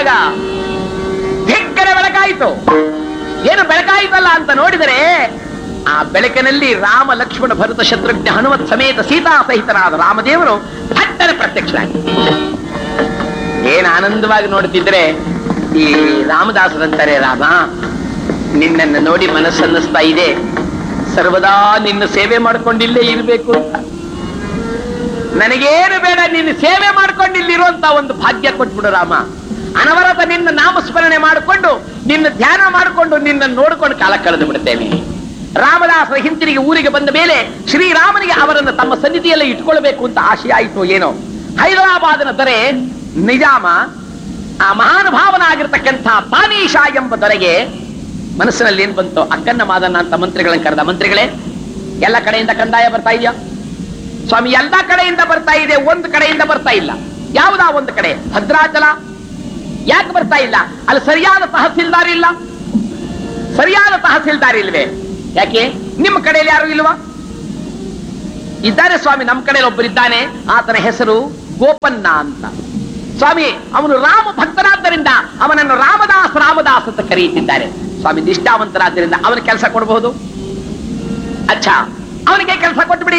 ನೋಡಿದಾಗ ದಿಗ್ಗರ ಬೆಳಕಾಯಿತು ಏನು ಬೆಳಕಾಯಿತಲ್ಲ ಅಂತ ನೋಡಿದರೆ ಆ ಬೆಳಕಿನಲ್ಲಿ ರಾಮ ಲಕ್ಷ್ಮಣ ಭರತ ಶತ್ರುಘ್ನ ಹನುಮತ್ ಸಮೇತ ಸೀತಾ ಸಹಿತನಾದ ರಾಮದೇವರು ಥಟ್ಟನೆ ಪ್ರತ್ಯಕ್ಷರಾಗಿ ಏನ್ ಆನಂದವಾಗಿ ನೋಡ್ತಿದ್ರೆ ಈ ರಾಮದಾಸರಂತಾರೆ ರಾಮ ನಿನ್ನನ್ನು ನೋಡಿ ಮನಸ್ಸನ್ನಿಸ್ತಾ ಇದೆ ಸರ್ವದಾ ನಿನ್ನ ಸೇವೆ ಮಾಡ್ಕೊಂಡಿಲ್ಲೇ ಇರಬೇಕು ಅಂತ ನನಗೇನು ಬೇಡ ನಿನ್ನ ಸೇವೆ ಮಾಡ್ಕೊಂಡು ಇಲ್ಲಿರುವಂತ ಒಂದು ಭಾಗ್ಯ ಕೊಟ್ಬಿಡು ರಾಮ ಅನವರತ ನಿನ್ನ ನಾಮಸ್ಮರಣೆ ಮಾಡಿಕೊಂಡು ನಿನ್ನ ಧ್ಯಾನ ಮಾಡಿಕೊಂಡು ನಿನ್ನ ನೋಡಿಕೊಂಡು ಕಾಲ ಕಳೆದು ಬಿಡ್ತೇನೆ ರಾಮದಾಸರ ಹಿಂತಿರುಗಿ ಊರಿಗೆ ಬಂದ ಮೇಲೆ ಶ್ರೀರಾಮನಿಗೆ ಅವರನ್ನು ತಮ್ಮ ಸನ್ನಿಧಿಯಲ್ಲೇ ಇಟ್ಕೊಳ್ಬೇಕು ಅಂತ ಆಶೆ ಆಯಿತು ಏನೋ ಹೈದರಾಬಾದಿನ ದೊರೆ ನಿಜಾಮ ಆ ಮಹಾನುಭಾವನಾಗಿರ್ತಕ್ಕಂಥ ತಾನೀಶಾ ಎಂಬ ದೊರೆಗೆ ಮನಸ್ಸಿನಲ್ಲಿ ಏನ್ ಬಂತು ಅಕ್ಕನ್ನ ಮಾದನ್ನ ಅಂತ ಮಂತ್ರಿಗಳನ್ನ ಕರೆದ ಮಂತ್ರಿಗಳೇ ಎಲ್ಲ ಕಡೆಯಿಂದ ಕಂದಾಯ ಬರ್ತಾ ಇದೆಯಾ ಸ್ವಾಮಿ ಎಲ್ಲ ಕಡೆಯಿಂದ ಬರ್ತಾ ಇದೆ ಒಂದು ಕಡೆಯಿಂದ ಬರ್ತಾ ಇಲ್ಲ ಯಾವುದಾ ಒಂದು ಕಡೆ ಭದ್ರಾಚಲ ಯಾಕೆ ಬರ್ತಾ ಇಲ್ಲ ಅಲ್ಲಿ ಸರಿಯಾದ ತಹಸೀಲ್ದಾರ್ ಇಲ್ಲ ಸರಿಯಾದ ತಹಸೀಲ್ದಾರ್ ಇಲ್ವೇ ಯಾಕೆ ನಿಮ್ಮ ಕಡೆಯಲ್ಲಿ ಯಾರು ಇಲ್ವಾ ಇದ್ದಾರೆ ಸ್ವಾಮಿ ನಮ್ಮ ಕಡೆಯಲ್ಲಿ ಒಬ್ಬರಿದ್ದಾನೆ ಆತನ ಹೆಸರು ಗೋಪನ್ನ ಅಂತ ಸ್ವಾಮಿ ಅವನು ರಾಮ ಭಕ್ತನಾದ್ದರಿಂದ ಅವನನ್ನು ರಾಮದಾಸ್ ರಾಮದಾಸ್ ಅಂತ ಕರೆಯುತ್ತಿದ್ದಾರೆ ಸ್ವಾಮಿ ನಿಷ್ಠಾವಂತರಾದ್ದರಿಂದ ಅವನ ಕೆಲಸ ಕೊಡಬಹುದು ಅಚ್ಚಾ ಅವನಿಗೆ ಕೆಲಸ ಕೊಟ್ಬಿಡಿ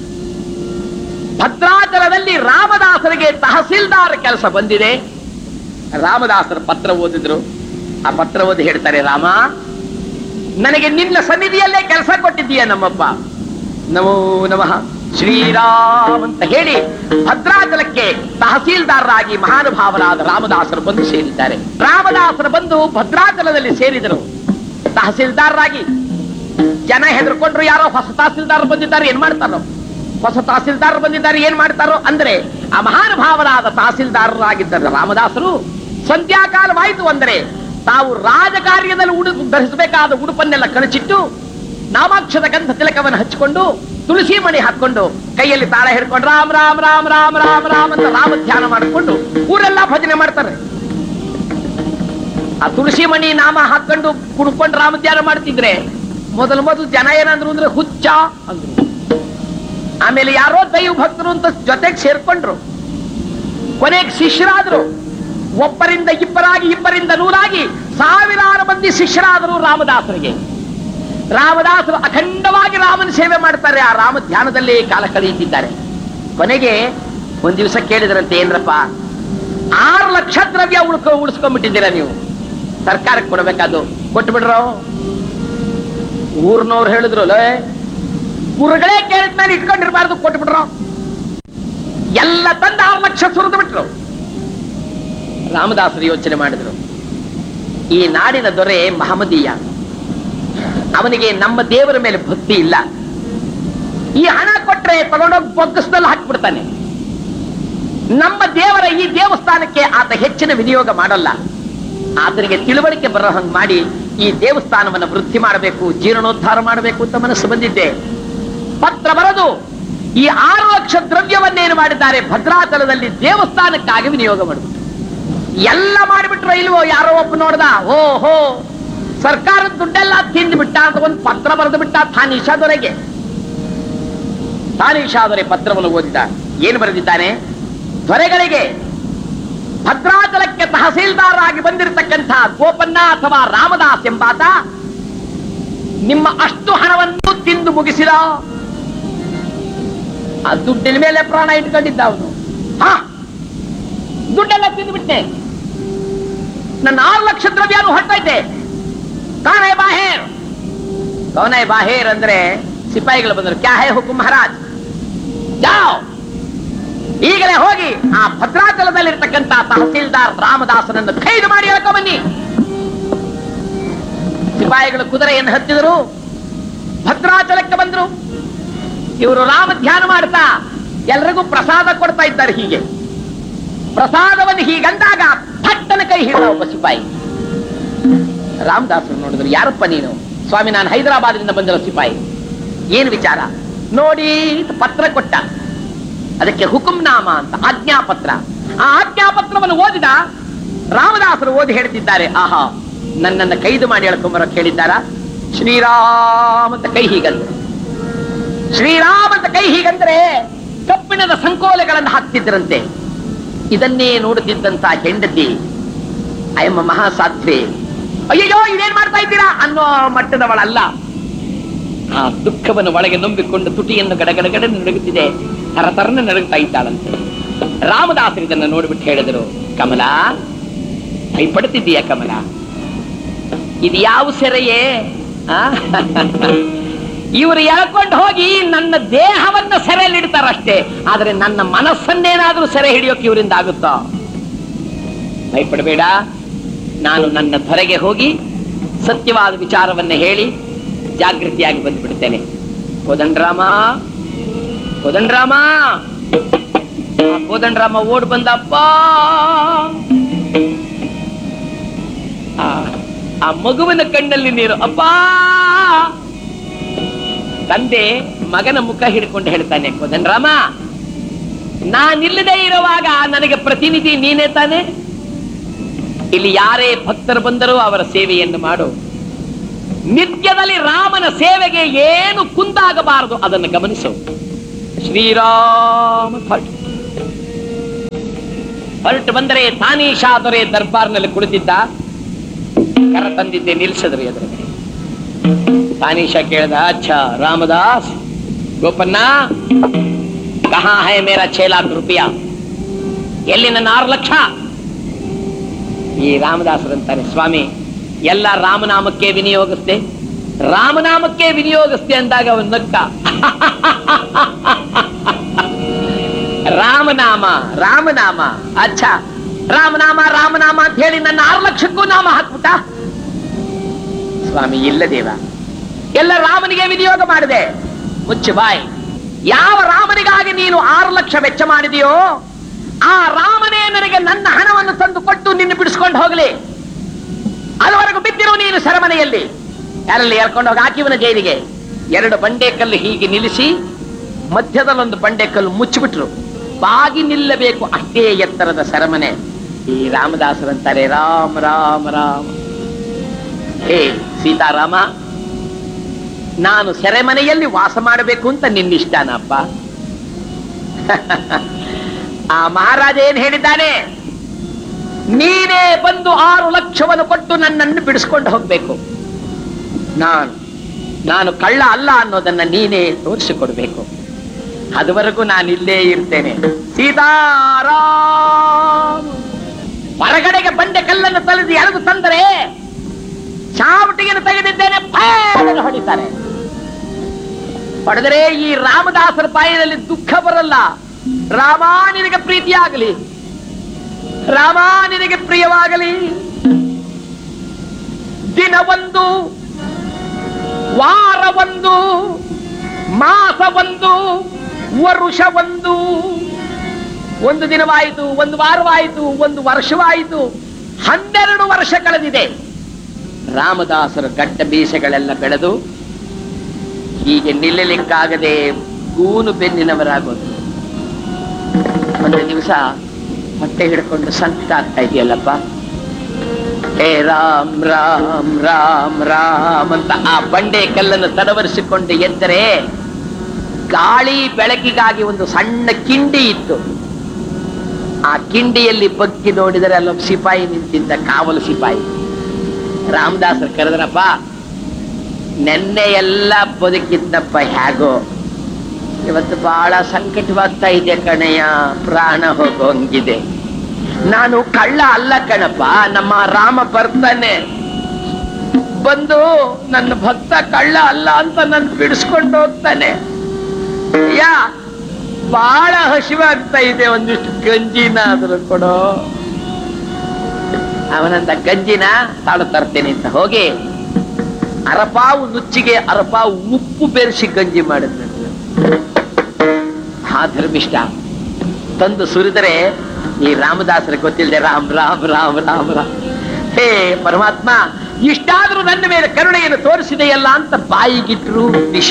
ಭದ್ರಾಚಲದಲ್ಲಿ ರಾಮದಾಸರಿಗೆ ತಹಸೀಲ್ದಾರ್ ಕೆಲಸ ಬಂದಿದೆ ರಾಮದಾಸರ ಪತ್ರ ಓದಿದ್ರು ಆ ಪತ್ರ ಓದಿ ಹೇಳ್ತಾರೆ ರಾಮ ನನಗೆ ನಿನ್ನ ಸನ್ನಿಧಿಯಲ್ಲೇ ಕೆಲಸ ಕೊಟ್ಟಿದ್ದೀಯ ನಮ್ಮಪ್ಪ ನಮೋ ನಮಃ ಶ್ರೀರಾಮ್ ಅಂತ ಹೇಳಿ ಭದ್ರಾಚಲಕ್ಕೆ ತಹಸೀಲ್ದಾರರಾಗಿ ಮಹಾನುಭಾವರಾದ ರಾಮದಾಸರು ಬಂದು ಸೇರಿದ್ದಾರೆ ರಾಮದಾಸರು ಬಂದು ಭದ್ರಾಚಲದಲ್ಲಿ ಸೇರಿದರು ತಹಸೀಲ್ದಾರರಾಗಿ ಜನ ಹೆದರ್ಕೊಂಡ್ರು ಯಾರೋ ಹೊಸ ತಹಸೀಲ್ದಾರ್ ಬಂದಿದ್ದಾರೆ ಏನ್ ಮಾಡ್ತಾರೋ ಹೊಸ ತಹಸೀಲ್ದಾರ್ ಬಂದಿದ್ದಾರೆ ಏನ್ ಮಾಡ್ತಾರೋ ಅಂದ್ರೆ ಆ ಮಹಾನುಭಾವರಾದ ತಹಸೀಲ್ದಾರರಾಗಿದ್ದ ರಾಮದಾಸರು ಸಂಧ್ಯಾಕಾಲವಾಯಿತು ಅಂದರೆ ತಾವು ರಾಜಕಾರ್ಯದಲ್ಲಿ ಉಡು ಧರಿಸಬೇಕಾದ ಉಡುಪನ್ನೆಲ್ಲ ಕಳಚಿಟ್ಟು ನಾಮಾಕ್ಷದ ಗಂಧ ತಿಲಕವನ್ನು ಹಚ್ಚಿಕೊಂಡು ತುಳಸಿ ಮಣಿ ಹಾಕೊಂಡು ಕೈಯಲ್ಲಿ ತಾಳ ಹಿಡ್ಕೊಂಡು ರಾಮ್ ರಾಮ್ ರಾಮ್ ರಾಮ್ ರಾಮ್ ರಾಮ್ ಅಂತ ರಾಮ ಧ್ಯಾನ ಮಾಡಿಕೊಂಡು ಊರೆಲ್ಲ ಭಜನೆ ಮಾಡ್ತಾರೆ ಆ ತುಳಸಿ ಮಣಿ ನಾಮ ಹಾಕೊಂಡು ಕುಡ್ಕೊಂಡು ರಾಮ ಧ್ಯಾನ ಮಾಡ್ತಿದ್ರೆ ಮೊದಲು ಮೊದಲು ಜನ ಏನಂದ್ರು ಅಂದ್ರೆ ಹುಚ್ಚ ಅಂದ್ರು ಆಮೇಲೆ ಯಾರೋ ದೈವ ಭಕ್ತರು ಅಂತ ಜೊತೆಗೆ ಸೇರ್ಕೊಂಡ್ರು ಕೊನೆಗೆ ಶಿಷ್ಯರಾದ್ರು ಒಬ್ಬರಿಂದ ಇಬ್ಬರಾಗಿ ಇಬ್ಬರಿಂದ ನೂರಾಗಿ ಸಾವಿರಾರು ಮಂದಿ ಶಿಷ್ಯರಾದರು ರಾಮದಾಸರಿಗೆ ರಾಮದಾಸರು ಅಖಂಡವಾಗಿ ರಾಮನ ಸೇವೆ ಮಾಡ್ತಾರೆ ಆ ರಾಮ ಧ್ಯಾನದಲ್ಲಿ ಕಾಲ ಕಳೆಯುತ್ತಿದ್ದಾರೆ ಕೊನೆಗೆ ಒಂದ್ ದಿವಸ ಕೇಳಿದ್ರಂತೆ ಏನ್ರಪ್ಪ ಆರು ಲಕ್ಷ ದ್ರವ್ಯ ಉಳ್ಕೊ ಉಳಿಸ್ಕೊಂಡ್ಬಿಟ್ಟಿದ್ದೀರಾ ನೀವು ಸರ್ಕಾರಕ್ಕೆ ಕೊಡಬೇಕಾದ್ದು ಕೊಟ್ಟು ಬಿಡ್ರೋ ಊರ್ನವ್ರು ಹೇಳಿದ್ರು ಲೇ ಗುರುಗಳೇ ಕೇಳಿದ ಮೇಲೆ ಇಟ್ಕೊಂಡಿರ್ಬಾರ್ದು ಕೊಟ್ಟು ಬಿಡ್ರೋ ಎಲ್ಲ ತಂದು ಆರು ಲಕ್ಷ ಸುರಿದು ಬಿಟ್ರು ರಾಮದಾಸರು ಯೋಚನೆ ಮಾಡಿದ್ರು ಈ ನಾಡಿನ ದೊರೆ ಮಹಮ್ಮದೀಯ ಅವನಿಗೆ ನಮ್ಮ ದೇವರ ಮೇಲೆ ಭಕ್ತಿ ಇಲ್ಲ ಈ ಹಣ ಕೊಟ್ರೆ ತಗೊಂಡೋಗಿ ಬೊಗ್ಗಸದಲ್ಲಿ ಹಾಕ್ಬಿಡ್ತಾನೆ ನಮ್ಮ ದೇವರ ಈ ದೇವಸ್ಥಾನಕ್ಕೆ ಆತ ಹೆಚ್ಚಿನ ವಿನಿಯೋಗ ಮಾಡಲ್ಲ ಆತನಿಗೆ ತಿಳುವಳಿಕೆ ಬರೋ ಹಂಗ್ ಮಾಡಿ ಈ ದೇವಸ್ಥಾನವನ್ನು ವೃದ್ಧಿ ಮಾಡಬೇಕು ಜೀರ್ಣೋದ್ಧಾರ ಮಾಡಬೇಕು ಅಂತ ಮನಸ್ಸು ಬಂದಿದ್ದೆ ಪತ್ರ ಬರೆದು ಈ ಆರು ಲಕ್ಷ ದ್ರವ್ಯವನ್ನೇನು ಮಾಡಿದ್ದಾರೆ ಭದ್ರಾಚಲದಲ್ಲಿ ದೇವಸ್ಥಾನಕ್ಕಾಗಿ ವಿನಿಯೋಗ ಮಾಡಿಬಿಟ್ಟು ಎಲ್ಲ ಮಾಡಿಬಿಟ್ರು ಇಲ್ವೋ ಯಾರೋ ಒಬ್ಬ ನೋಡ್ದ ಓಹೋ ಸರ್ಕಾರದ ದುಡ್ಡೆಲ್ಲ ತಿಂದು ಬಿಟ್ಟ ಅಂತ ಒಂದು ಪತ್ರ ಬರೆದು ಬಿಟ್ಟ ಥಾನೀಶಾದೊರೆಗೆ ಥಾನೀಶಾದೊರೆ ಪತ್ರವನ್ನು ಓದಿದ ಏನು ಬರೆದಿದ್ದಾನೆ ದೊರೆಗಳಿಗೆ ಭದ್ರಾಚಲಕ್ಕೆ ತಹಸೀಲ್ದಾರ್ ಆಗಿ ಬಂದಿರತಕ್ಕಂಥ ಗೋಪನ್ನ ಅಥವಾ ರಾಮದಾಸ್ ಎಂಬಾತ ನಿಮ್ಮ ಅಷ್ಟು ಹಣವನ್ನು ತಿಂದು ಮುಗಿಸಿದ ಆ ದುಡ್ಡಿನ ಮೇಲೆ ಪ್ರಾಣ ಇಟ್ಕೊಂಡಿದ್ದ ಅವನು ಹಾ ದುಡ್ಡೆಲ್ಲ ತಿಂದು ಬಿಟ್ಟೆ ನನ್ನ ಆರು ಲಕ್ಷ ದ್ರವ್ಯನು ಹೊರಟೈತೆ ಕಾನೇ ಬಾಹೇರ್ ಕೌನೇ ಬಾಹೇರ್ ಅಂದ್ರೆ ಸಿಪಾಯಿಗಳು ಬಂದರು ಕ್ಯಾ ಹೇ ಹುಕುಂ ಮಹಾರಾಜ್ ಜಾವ್ ಈಗಲೇ ಹೋಗಿ ಆ ಭದ್ರಾಚಲದಲ್ಲಿರ್ತಕ್ಕಂಥ ತಹಸೀಲ್ದಾರ್ ರಾಮದಾಸನನ್ನು ಖೈದು ಮಾಡಿ ಹೇಳ್ಕೊ ಬನ್ನಿ ಸಿಪಾಯಿಗಳು ಕುದುರೆಯನ್ನು ಹತ್ತಿದರು ಭದ್ರಾಚಲಕ್ಕೆ ಬಂದರು ಇವರು ರಾಮ ಧ್ಯಾನ ಮಾಡ್ತಾ ಎಲ್ರಿಗೂ ಪ್ರಸಾದ ಕೊಡ್ತಾ ಇದ್ದಾರೆ ಹೀಗೆ ಪ್ರಸಾದವನ್ನು ಹೀಗಂದಾಗ ಥಟ್ಟನ ಕೈ ಹಿಡಿದ ಒಬ್ಬ ಸಿಪಾಯಿ ರಾಮದಾಸರು ನೋಡಿದ್ರು ಯಾರಪ್ಪ ನೀನು ಸ್ವಾಮಿ ನಾನು ಹೈದರಾಬಾದ್ನಿಂದ ಬಂದಿರೋ ಸಿಪಾಯಿ ಏನು ವಿಚಾರ ನೋಡಿ ಅಂತ ಪತ್ರ ಕೊಟ್ಟ ಅದಕ್ಕೆ ಹುಕುಂನಾಮ ಅಂತ ಆಜ್ಞಾಪತ್ರ ಆ ಆಜ್ಞಾಪತ್ರವನ್ನು ಓದಿದ ರಾಮದಾಸರು ಓದಿ ಹೇಳ್ತಿದ್ದಾರೆ ಆಹಾ ನನ್ನನ್ನ ಕೈದು ಮಾಡಿ ಹೇಳ್ಕೊಂಬರಕ್ ಹೇಳಿದ್ದಾರ ಶ್ರೀರಾಮ್ ಅಂತ ಕೈ ಹೀಗಂದ್ರು ಶ್ರೀರಾಮ್ ಅಂತ ಕೈ ಹೀಗಂದ್ರೆ ಕಬ್ಬಿಣದ ಸಂಕೋಲೆಗಳನ್ನು ಹಾಕ್ತಿದ್ರಂತೆ ಇದನ್ನೇ ನೋಡುತ್ತಿದ್ದಂತ ಹೆಂಡತಿ ಅಯ್ಯಮ್ಮ ಮಹಾಸಾಧ್ವಿ ಅಯ್ಯಯ್ಯೋ ಇದೇನ್ ಮಾಡ್ತಾ ಇದ್ದೀರಾ ಅನ್ನೋ ಮಟ್ಟದವಳಲ್ಲ ಆ ದುಃಖವನ್ನು ಒಳಗೆ ನಂಬಿಕೊಂಡು ತುಟಿಯನ್ನು ಗಡಗಡಗಡ ನಡುಗುತ್ತಿದೆ ತರತರನ ನಡುಗುತ್ತಾ ಇದ್ದಾಳಂತೆ ರಾಮದಾಸರು ಇದನ್ನು ನೋಡ್ಬಿಟ್ಟು ಹೇಳಿದರು ಕಮಲ ಭಯಪಡುತ್ತಿದ್ದೀಯ ಕಮಲ ಇದು ಯಾವ ಸೆರೆಯೇ ಆ? ಇವರು ಎಳ್ಕೊಂಡು ಹೋಗಿ ನನ್ನ ದೇಹವನ್ನ ಸೆರೆಯಲ್ಲಿಡ್ತಾರಷ್ಟೇ ಆದ್ರೆ ನನ್ನ ಮನಸ್ಸನ್ನೇನಾದ್ರೂ ಸೆರೆ ಹಿಡಿಯೋಕೆ ಇವರಿಂದ ಆಗುತ್ತೋ ಭಯಪಡಬೇಡ ನಾನು ನನ್ನ ಧರೆಗೆ ಹೋಗಿ ಸತ್ಯವಾದ ವಿಚಾರವನ್ನ ಹೇಳಿ ಜಾಗೃತಿಯಾಗಿ ಬಂದ್ಬಿಡ್ತೇನೆ ಕೋದಂಡರಾಮ ಕೋದಂಡರಾಮ ಆ ಕೋದಂಡರಾಮ ಓಡ್ ಬಂದಪ್ಪ ಆ ಆ ಮಗುವಿನ ಕಣ್ಣಲ್ಲಿ ನೀರು ಅಪ್ಪ ತಂದೆ ಮಗನ ಮುಖ ಹಿಡ್ಕೊಂಡು ಹೇಳ್ತಾನೆ ಕೋದಂಡರಾಮ ನಾನಿಲ್ಲದೆ ಇರುವಾಗ ನನಗೆ ಪ್ರತಿನಿಧಿ ನೀನೇ ತಾನೆ ಇಲ್ಲಿ ಯಾರೇ ಭಕ್ತರು ಬಂದರೂ ಅವರ ಸೇವೆಯನ್ನು ಮಾಡು ನಿತ್ಯದಲ್ಲಿ ರಾಮನ ಸೇವೆಗೆ ಏನು ಕುಂದಾಗಬಾರದು ಅದನ್ನು ಗಮನಿಸು ಶ್ರೀರಾಮ ಭಟ್ ಹೊರಟು ಬಂದರೆ ತಾನೀಶಾ ದೊರೆ ದರ್ಬಾರ್ನಲ್ಲಿ ಕುಳಿತಿದ್ದ ಕರ ತಂದಿದ್ದೆ ನಿಲ್ಸಿದ್ರು ಎದುರಿಗೆ ತಾನೀಶಾ ಕೇಳ್ದ ಅಚ್ಚಾ ರಾಮದಾಸ್ ಗೋಪನ್ನ ಕಹಾ ಹೈ ಮೇರಾ ಛೇ ಲಾಖ್ ರೂಪಾಯ ಎಲ್ಲಿ ನನ್ನ ಆರು ಲಕ್ಷ ಈ ರಾಮದಾಸರಂತಾರೆ ಸ್ವಾಮಿ ಎಲ್ಲ ರಾಮನಾಮಕ್ಕೆ ವಿನಿಯೋಗಿಸ್ದೆ ರಾಮನಾಮಕ್ಕೆ ವಿನಿಯೋಗಿಸ್ದೆ ಅಂದಾಗ ಅವನ್ ನಕ್ಕ ರಾಮನಾಮ ರಾಮನಾಮ ಅಚ್ಚಾ ರಾಮನಾಮ ರಾಮನಾಮ ಅಂತ ಹೇಳಿ ನನ್ನ ಆರು ಲಕ್ಷಕ್ಕೂ ನಾಮ ಹಾಕ್ಬಿಟ್ಟ ಸ್ವಾಮಿ ಇಲ್ಲ ದೇವ ಎಲ್ಲ ರಾಮನಿಗೆ ವಿನಿಯೋಗ ಮಾಡಿದೆ ಮುಚ್ಚು ಬಾಯ್ ಯಾವ ರಾಮನಿಗಾಗಿ ನೀನು ಆರು ಲಕ್ಷ ವೆಚ್ಚ ಮಾಡಿದೆಯೋ ಆ ರಾಮನೇ ನನಗೆ ನನ್ನ ಹಣವನ್ನು ತಂದು ಕೊಟ್ಟು ನಿನ್ನ ಬಿಡಿಸ್ಕೊಂಡು ಹೋಗಲಿ ಅದುವರೆಗೂ ಬಿದ್ದಿರು ನೀನು ಸೆರೆಮನೆಯಲ್ಲಿ ಯಾರಲ್ಲಿ ಎಳ್ಕೊಂಡು ಹೋಗಿ ಹಾಕಿವನ ಜೈಲಿಗೆ ಎರಡು ಬಂಡೆಕಲ್ಲು ಹೀಗೆ ನಿಲ್ಲಿಸಿ ಮಧ್ಯದಲ್ಲೊಂದು ಬಂಡೆಕಲ್ಲು ಮುಚ್ಚಿಬಿಟ್ರು ಬಾಗಿ ನಿಲ್ಲಬೇಕು ಅಷ್ಟೇ ಎತ್ತರದ ಸೆರೆಮನೆ ಈ ರಾಮದಾಸರಂತಾರೆ ರಾಮ ರಾಮ ರಾಮ ಹೇ ಸೀತಾರಾಮ ನಾನು ಸೆರೆಮನೆಯಲ್ಲಿ ವಾಸ ಮಾಡಬೇಕು ಅಂತ ನಿನ್ನಿಷ್ಟಾನಪ್ಪ ಆ ಮಹಾರಾಜ ಏನ್ ಹೇಳಿದ್ದಾನೆ ನೀನೇ ಬಂದು ಆರು ಲಕ್ಷವನ್ನು ಕೊಟ್ಟು ನನ್ನನ್ನು ಬಿಡಿಸ್ಕೊಂಡು ಹೋಗ್ಬೇಕು ನಾನು ನಾನು ಕಳ್ಳ ಅಲ್ಲ ಅನ್ನೋದನ್ನ ನೀನೇ ತೋರಿಸಿಕೊಡ್ಬೇಕು ಅದುವರೆಗೂ ನಾನು ಇಲ್ಲೇ ಇರ್ತೇನೆ ಸೀತಾರಾಮ್ ಹೊರಗಡೆಗೆ ಬಂಡೆ ಕಲ್ಲನ್ನು ತಲೆದು ಎಳೆದು ತಂದರೆ ಚಾವಟಿಗೆಯನ್ನು ತೆಗೆದಿದ್ದೇನೆ ಫೇರನ್ನು ಹೊಡಿತಾರೆ ಹೊಡೆದರೆ ಈ ರಾಮದಾಸರ ಪಾಯದಲ್ಲಿ ದುಃಖ ಬರಲ್ಲ ರಾಮ ನಿನಗೆ ಪ್ರೀತಿಯಾಗಲಿ ರಾಮ ನಿನಗೆ ಪ್ರಿಯವಾಗಲಿ ದಿನವೊಂದು ವಾರವೊಂದು ಮಾಸವೊಂದು ವರುಷವೊಂದು ಒಂದು ದಿನವಾಯಿತು ಒಂದು ವಾರವಾಯಿತು ಒಂದು ವರ್ಷವಾಯಿತು ಹನ್ನೆರಡು ವರ್ಷ ಕಳೆದಿದೆ ರಾಮದಾಸರ ಗಡ್ಡ ಬೀಸಗಳೆಲ್ಲ ಬೆಳೆದು ಹೀಗೆ ನಿಲ್ಲಲಿಕ್ಕಾಗದೆ ಗೂನು ಬೆನ್ನಿನವರಾಗೋದು ಒಂದು ದಿವಸ ಹೊಟ್ಟೆ ಹಿಡ್ಕೊಂಡು ಸಂಕಟ ಆಗ್ತಾ ಇದೆಯಲ್ಲಪ್ಪ ಹೇ ರಾಮ್ ರಾಮ್ ರಾಮ್ ರಾಮ್ ಅಂತ ಆ ಬಂಡೆ ಕಲ್ಲನ್ನು ತಡವರಿಸಿಕೊಂಡು ಎದ್ದರೆ ಗಾಳಿ ಬೆಳಕಿಗಾಗಿ ಒಂದು ಸಣ್ಣ ಕಿಂಡಿ ಇತ್ತು ಆ ಕಿಂಡಿಯಲ್ಲಿ ಬಗ್ಗಿ ನೋಡಿದರೆ ಅಲ್ಲೊಬ್ಬ ಸಿಪಾಯಿ ನಿಂತಿದ್ದ ಕಾವಲು ಸಿಪಾಯಿ ರಾಮದಾಸರು ಕರೆದ್ರಪ್ಪ ನೆನ್ನೆ ಎಲ್ಲ ಬದುಕಿದ್ದಪ್ಪ ಹೇಗೋ ಇವತ್ತು ಬಹಳ ಸಂಕಟವಾಗ್ತಾ ಇದೆ ಕಣಯ್ಯ ಪ್ರಾಣ ಹೋಗೋಂಗಿದೆ ನಾನು ಕಳ್ಳ ಅಲ್ಲ ಕಣಪ್ಪ ನಮ್ಮ ರಾಮ ಬರ್ತಾನೆ ಬಂದು ನನ್ನ ಭಕ್ತ ಕಳ್ಳ ಅಲ್ಲ ಅಂತ ನನ್ ಬಿಡಿಸ್ಕೊಂಡು ಹೋಗ್ತಾನೆ ಯಾ ಬಹಳ ಹಸಿವಾಗ್ತಾ ಇದೆ ಒಂದಿಷ್ಟು ಗಂಜಿನ ಆದ್ರೂ ಕೊಡೋ ಅವನಂತ ಗಂಜಿನ ತಾಳು ತರ್ತೇನೆ ಅಂತ ಹೋಗಿ ಅರಪಾವು ನುಚ್ಚಿಗೆ ಅರಪಾವು ಉಪ್ಪು ಬೆರೆಸಿ ಗಂಜಿ ಮಾಡಿದ್ನು ಹಾ ಧರ್ಮಿಷ್ಠ ತಂದು ಸುರಿದರೆ ಈ ರಾಮದಾಸರಿಗೆ ಗೊತ್ತಿಲ್ಲದೆ ರಾಮ್ ರಾಮ್ ರಾಮ್ ರಾಮ್ ರಾಮ್ ಹೇ ಪರಮಾತ್ಮ ಇಷ್ಟಾದ್ರೂ ನನ್ನ ಮೇಲೆ ಕರುಣೆಯನ್ನು ತೋರಿಸಿದೆಯಲ್ಲ ಅಂತ ಬಾಯಿಗಿಟ್ರು ವಿಷ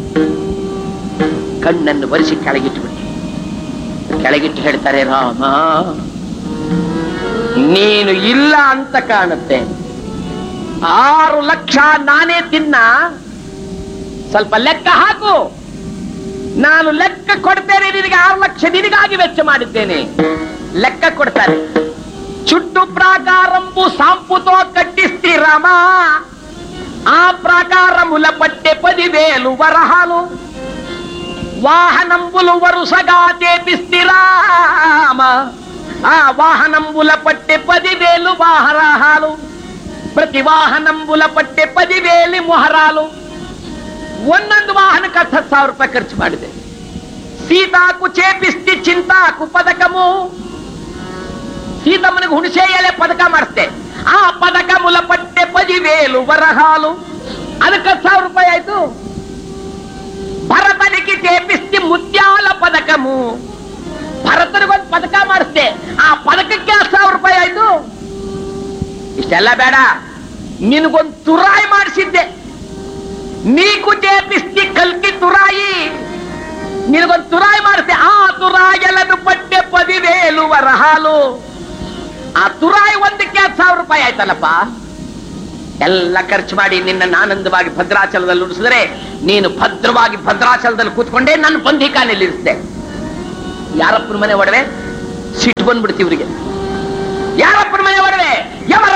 ಕಣ್ಣನ್ನು ಒರೆಸಿ ಕೆಳಗಿಟ್ಟುಬಿಟ್ಟು ಕೆಳಗಿಟ್ಟು ಹೇಳ್ತಾರೆ ರಾಮ ನೀನು ಇಲ್ಲ ಅಂತ ಕಾಣುತ್ತೆ ಆರು ಲಕ್ಷ ನಾನೇ ತಿನ್ನ ಸ್ವಲ್ಪ ಲೆಕ್ಕ ಹಾಕು ನಾನು ಲೆಕ್ಕ ಕೊಡ್ತೇನೆ ನಿನಗೆ ಆರು ಲಕ್ಷ ನಿನಗಾಗಿ ವೆಚ್ಚ ಮಾಡಿದ್ದೇನೆ ಲೆಕ್ಕ ಕೊಡ್ತಾರೆ ಚುಟ್ಟು ಪ್ರಾಕಾರಂಬು ముప్పు సాంపుతో కట్టిస్తి రామా ఆ ప్రకారముల పట్టె పదివేలు వరహాలు వాహనంబులు వరుసగా చేపిస్తిరామ ఆ వాహనంబుల పట్టె పదివేలు వాహరాహాలు ప్రతి వాహనంబుల ಪಟ್ಟೆ ಪದಿವೇಲಿ ಮೊಹರಾಲು ಒಂದೊಂದು ವಾಹನಕ್ಕೆ ಹತ್ತು ಹತ್ತು ಸಾವಿರ ರೂಪಾಯಿ ಖರ್ಚು ಮಾಡಿದೆ ಸೀತಾಕು ಚೇಪಿಸ್ತಿ ಚಿಂತಾಕು ಪದಕಮು ಸೀತಮ್ಮನಿಗೆ ಹುಣಸೆ ಎಲೆ ಪದಕ ಮಾಡಿಸ್ದೆ ಆ ಪದಕ ಮುಲ ಪಟ್ಟೆ ಪದಿವೇಲು ವರಹಾಲು ಅದಕ್ಕೆ ಹತ್ತು ಸಾವಿರ ರೂಪಾಯಿ ಆಯ್ತು ಭರತನಿಗೆ ಚೇಪಿಸ್ತಿ ಮುತ್ಯಾಲ ಪದಕಮು ಭರತನಿಗೊಂದು ಪದಕ ಮಾಡಿಸ್ದೆ ಆ ಪದಕಕ್ಕೆ ಹತ್ತು ಸಾವಿರ ರೂಪಾಯಿ ಆಯ್ತು ಇಷ್ಟೆಲ್ಲ ಬೇಡ ನಿನಗೊಂದು ತುರಾಯಿ ಮಾಡಿಸಿದ್ದೆ ನೀಕು ಚೇಪಿಸ್ತಿ ಕಲ್ಕಿ ತುರಾಯಿ ನಿನಗೊಂದು ತುರಾಯಿ ಮಾಡಿಸ್ದೆ ಆ ತುರಾಯಲನ್ನು ಪಟ್ಟೆ ಪದಿವೇಲು ವರಹಾಲು ಆ ತುರಾಯಿ ಒಂದಕ್ಕೆ ಹತ್ತು ಸಾವಿರ ರೂಪಾಯಿ ಆಯ್ತಲ್ಲಪ್ಪ ಎಲ್ಲ ಖರ್ಚು ಮಾಡಿ ನಿನ್ನ ಆನಂದವಾಗಿ ಭದ್ರಾಚಲದಲ್ಲಿ ಉಳಿಸಿದ್ರೆ ನೀನು ಭದ್ರವಾಗಿ ಭದ್ರಾಚಲದಲ್ಲಿ ಕೂತ್ಕೊಂಡೇ ನನ್ನ ಬಂಧಿಕಾನಲ್ಲಿ ಇರಿಸಿದೆ ಯಾರಪ್ಪನ ಮನೆ ಒಡವೆ ಸಿಟ್ಟು ಬಂದ್ಬಿಡ್ತಿ ಇವ್ರಿಗೆ ಯಾರಪ್ಪನ ಮನೆ ಒಡವೆ ಯಮರ